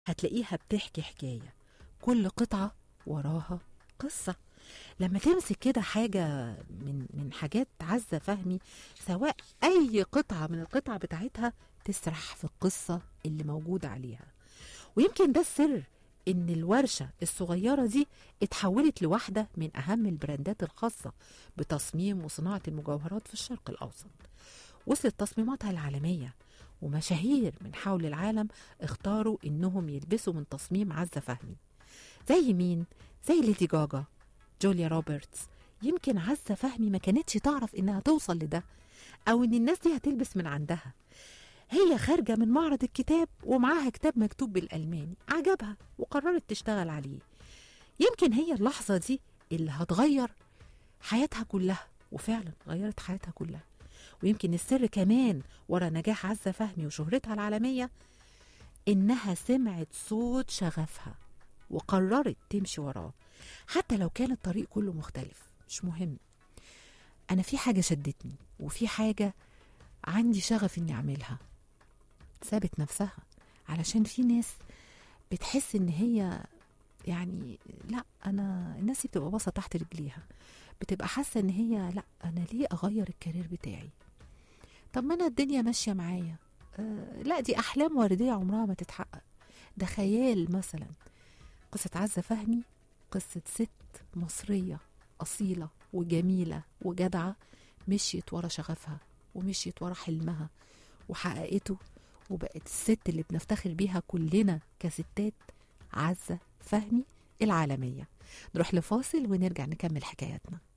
هتلاقيها بتحكي حكاية كل قطعة وراها قصة لما تمسك كده حاجة من من حاجات عزة فهمي سواء أي قطعة من القطع بتاعتها تسرح في القصة اللي موجودة عليها ويمكن ده السر إن الورشة الصغيرة دي اتحولت لواحدة من أهم البراندات الخاصة بتصميم وصناعة المجوهرات في الشرق الأوسط وصلت تصميماتها العالمية ومشاهير من حول العالم اختاروا إنهم يلبسوا من تصميم عزة فهمي زي مين؟ زي ليدي جاجا جوليا روبرتس يمكن عزة فهمي ما كانتش تعرف إنها توصل لده أو إن الناس دي هتلبس من عندها هي خارجة من معرض الكتاب ومعاها كتاب مكتوب بالألماني عجبها وقررت تشتغل عليه يمكن هي اللحظة دي اللي هتغير حياتها كلها وفعلا غيرت حياتها كلها ويمكن السر كمان ورا نجاح عزة فهمي وشهرتها العالمية إنها سمعت صوت شغفها وقررت تمشي وراه حتى لو كان الطريق كله مختلف مش مهم أنا في حاجة شدتني وفي حاجة عندي شغف إني أعملها سابت نفسها علشان في ناس بتحس إن هي يعني لا أنا الناس دي بتبقى باصة تحت رجليها بتبقى حاسة إن هي لا أنا ليه أغير الكارير بتاعي طب ما أنا الدنيا ماشية معايا آه لا دي أحلام وردية عمرها ما تتحقق ده خيال مثلا قصة عزة فهمي قصة ست مصرية أصيلة وجميلة وجدعة مشيت ورا شغفها ومشيت ورا حلمها وحققته وبقت الست اللي بنفتخر بيها كلنا كستات عزة فهمي العالمية نروح لفاصل ونرجع نكمل حكاياتنا